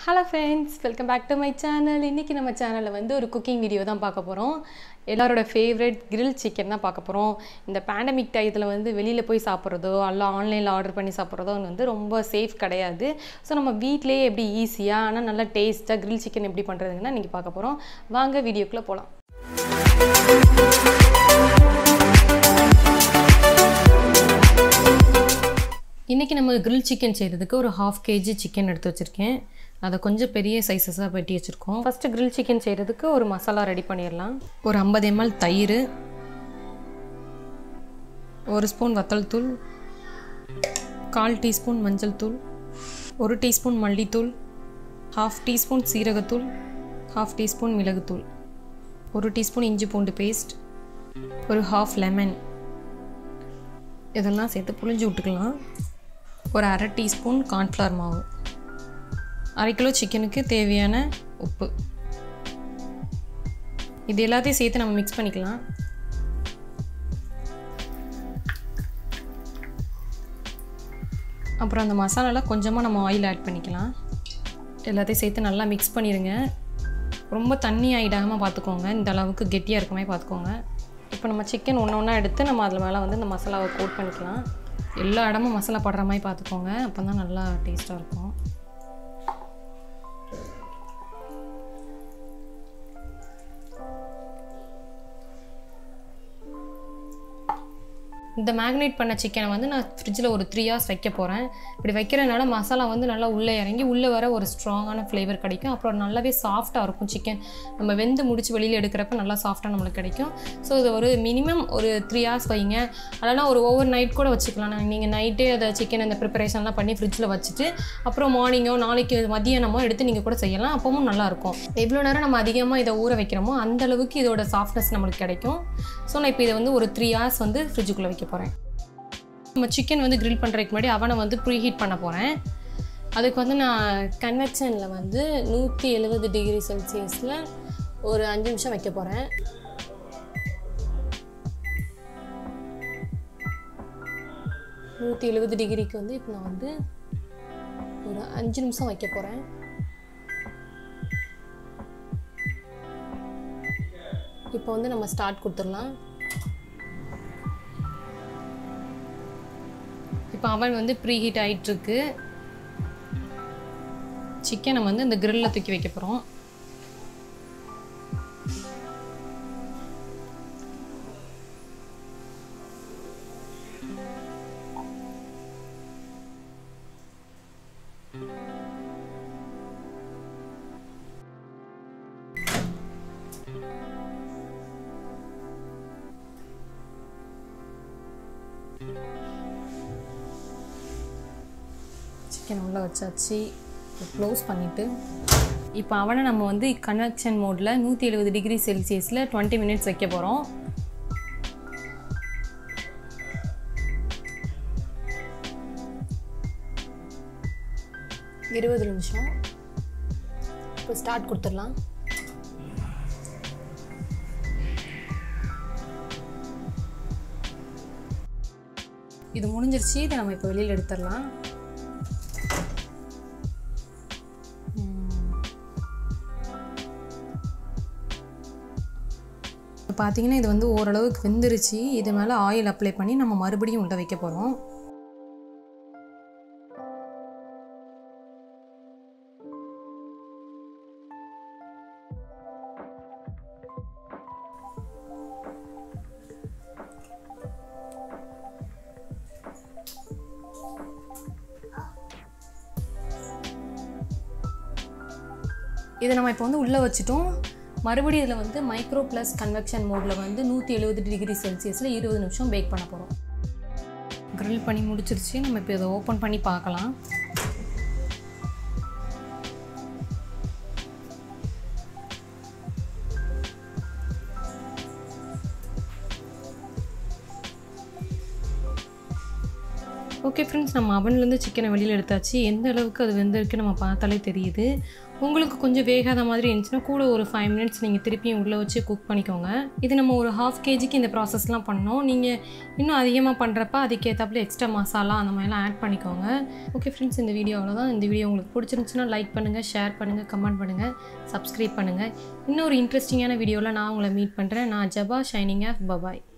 hello friends welcome back to my channel இன்றைக்கி நம்ம சேனலில் வந்து ஒரு குக்கிங் வீடியோ தான் பார்க்க போகிறோம் எல்லாரோட ஃபேவரட் கிரில் சிக்கன் தான் பார்க்க போகிறோம் இந்த பேண்டமிக் டயத்தில் வந்து வெளியில் போய் சாப்பிட்றதோ அல்ல ஆன்லைனில் ஆர்டர் பண்ணி சாப்பிட்றதோ வந்து ரொம்ப சேஃப் கிடையாது ஸோ நம்ம வீட்டிலேயே எப்படி ஈஸியாக ஆனால் நல்லா டேஸ்ட்டாக கிரில் சிக்கன் எப்படி பண்ணுறதுன்னு இன்றைக்கி பார்க்க போகிறோம் வாங்க வீடியோக்குள்ளே போகலாம் இன்றைக்கி நம்ம கிரில் சிக்கன் செய்கிறதுக்கு ஒரு ஹாஃப் கேஜி சிக்கன் எடுத்து வச்சுருக்கேன் அதை கொஞ்சம் பெரிய சைஸஸாக வெட்டி வச்சுருக்கோம் ஃபஸ்ட்டு கிரில் சிக்கன் செய்கிறதுக்கு ஒரு மசாலா ரெடி பண்ணிடலாம் ஒரு ஐம்பது எம்எல் தயிர் ஒரு ஸ்பூன் வத்தல் தூள் கால் டீஸ்பூன் மஞ்சள் தூள் ஒரு டீஸ்பூன் மல்லித்தூள் ஹாஃப் டீஸ்பூன் சீரகத்தூள் ஹாஃப் டீஸ்பூன் மிளகுத்தூள் ஒரு டீஸ்பூன் இஞ்சி பூண்டு பேஸ்ட் ஒரு ஹாஃப் லெமன் இதெல்லாம் சேர்த்து புளிஞ்சு விட்டுக்கலாம் ஒரு அரை டீஸ்பூன் கார்ன்ஃப்ளவர் மாவு அரை கிலோ சிக்கனுக்கு தேவையான உப்பு இது எல்லாத்தையும் சேர்த்து நம்ம மிக்ஸ் பண்ணிக்கலாம் அப்புறம் அந்த மசாலாவில் கொஞ்சமாக நம்ம ஆயில் ஆட் பண்ணிக்கலாம் எல்லாத்தையும் சேர்த்து நல்லா மிக்ஸ் பண்ணிடுங்க ரொம்ப தண்ணி ஆகிடாமல் பார்த்துக்கோங்க இந்த அளவுக்கு கெட்டியாக இருக்க மாதிரி பார்த்துக்கோங்க இப்போ நம்ம சிக்கன் ஒன்று ஒன்றா எடுத்து நம்ம அதில் மேலே வந்து இந்த மசாலாவை கோட் பண்ணிக்கலாம் எல்லா இடமும் மசாலா படுற மாதிரி பார்த்துக்கோங்க அப்போ தான் நல்லா டேஸ்ட்டாக இருக்கும் இந்த மேக்னேட் பண்ண சிக்கனை வந்து நான் ஃப்ரிட்ஜில் ஒரு த்ரீ ஹவர்ஸ் வைக்க போகிறேன் இப்படி வைக்கிறதுனால மசாலா வந்து நல்லா உள்ளே இறங்கி உள்ளே வர ஒரு ஸ்ட்ராங்கான ஃப்ளேவர் கிடைக்கும் அப்புறம் நல்லாவே சாஃப்டாக இருக்கும் சிக்கன் நம்ம வெந்து முடிச்சு வெளியில் எடுக்கிறப்ப நல்லா சாஃப்டாக நம்மளுக்கு கிடைக்கும் ஸோ இது ஒரு மினிமம் ஒரு த்ரீ ஹவர்ஸ் வைங்க அதெல்லாம் ஒரு ஓவர் நைட் கூட வச்சுக்கலாம் நீங்கள் நைட்டே அதை சிக்கன் அந்த ப்ரிப்பரேஷன்லாம் பண்ணி ஃப்ரிட்ஜில் வச்சுட்டு அப்புறம் மார்னிங்கோ நாளைக்கு மதியானமோ எடுத்து நீங்கள் கூட செய்யலாம் அப்பவும் நல்லாயிருக்கும் எவ்வளோ நேரம் நம்ம அதிகமாக இதை ஊற வைக்கிறோமோ அந்த அளவுக்கு இதோட சாஃப்ட்னஸ் நம்மளுக்கு கிடைக்கும் ஸோ நான் இப்போ இதை வந்து ஒரு த்ரீ ஹவர்ஸ் வந்து ஃப்ரிட்ஜுக்குள்ளே வைக்க போகிறேன் நம்ம சிக்கன் வந்து க்ரில் பண்ணுறதுக்கு முன்னாடி அவனை வந்து ப்ரீ ஹீட் பண்ண போகிறேன் அதுக்கு வந்து நான் கன்வெக்ஷனில் வந்து நூற்றி எழுபது டிகிரி செல்சியஸில் ஒரு அஞ்சு நிமிஷம் வைக்க போகிறேன் நூற்றி எழுபது டிகிரிக்கு வந்து இப்போ நான் வந்து ஒரு அஞ்சு நிமிஷம் வைக்க போகிறேன் இப்போ வந்து நம்ம ஸ்டார்ட் கொடுத்துடலாம் இப்போ அவன் வந்து ப்ரீ ஹீட் ஆகிட்டுருக்கு சிக்கனை வந்து இந்த கிரில்ல தூக்கி வைக்க போகிறோம் சிக்கன் உள்ளே வச்சாச்சு க்ளோஸ் பண்ணிவிட்டு இப்போ அவனை நம்ம வந்து கனெக்ஷன் மோடில் நூற்றி எழுபது டிகிரி செல்சியஸில் டுவெண்ட்டி மினிட்ஸ் வைக்க போகிறோம் இருபது நிமிஷம் இப்போ ஸ்டார்ட் கொடுத்துடலாம் இது முடிஞ்சிருச்சு இதை நம்ம இப்போ வெளியில் எடுத்துடலாம் இப்போ பார்த்தீங்கன்னா இது வந்து ஓரளவுக்கு வெந்துருச்சு இது மேலே ஆயில் அப்ளை பண்ணி நம்ம மறுபடியும் உள்ள வைக்க போகிறோம் இதை நம்ம இப்போ வந்து உள்ளே வச்சுட்டோம் மறுபடியும் இதில் வந்து மைக்ரோ ப்ளஸ் கன்வெக்ஷன் மோடில் வந்து நூற்றி எழுபது டிகிரி செல்சியஸில் இருபது நிமிஷம் பேக் பண்ண போகிறோம் க்ரில் பண்ணி முடிச்சிருச்சு நம்ம இப்போ இதை ஓப்பன் பண்ணி பார்க்கலாம் ஓகே ஃப்ரெண்ட்ஸ் நம்ம அவன்லேருந்து சிக்கனை வெளியில் எடுத்தாச்சு எந்த அளவுக்கு அது வெந்திருக்கு நம்ம பார்த்தாலே தெரியுது உங்களுக்கு கொஞ்சம் வேகாத மாதிரி இருந்துச்சுன்னா கூட ஒரு ஃபைவ் மினிட்ஸ் நீங்கள் திருப்பியும் உள்ளே வச்சு குக் பண்ணிக்கோங்க இது நம்ம ஒரு ஹாஃப் கேஜிக்கு இந்த ப்ராசஸ்லாம் பண்ணோம் நீங்கள் இன்னும் அதிகமாக பண்ணுறப்ப அதுக்கேற்றாப்புல எக்ஸ்ட்ரா மசாலா அந்த மாதிரிலாம் ஆட் பண்ணிக்கோங்க ஓகே ஃப்ரெண்ட்ஸ் இந்த வீடியோ அவ்வளோதான் இந்த வீடியோ உங்களுக்கு பிடிச்சிருந்துச்சுன்னா லைக் பண்ணுங்கள் ஷேர் பண்ணுங்கள் கமெண்ட் பண்ணுங்கள் சப்ஸ்கிரைப் பண்ணுங்கள் இன்னொரு இன்ட்ரெஸ்டிங்கான வீடியோவில் நான் உங்களை மீட் பண்ணுறேன் நான் ஜபா ஷைனிங் ஆஃப் பபாய்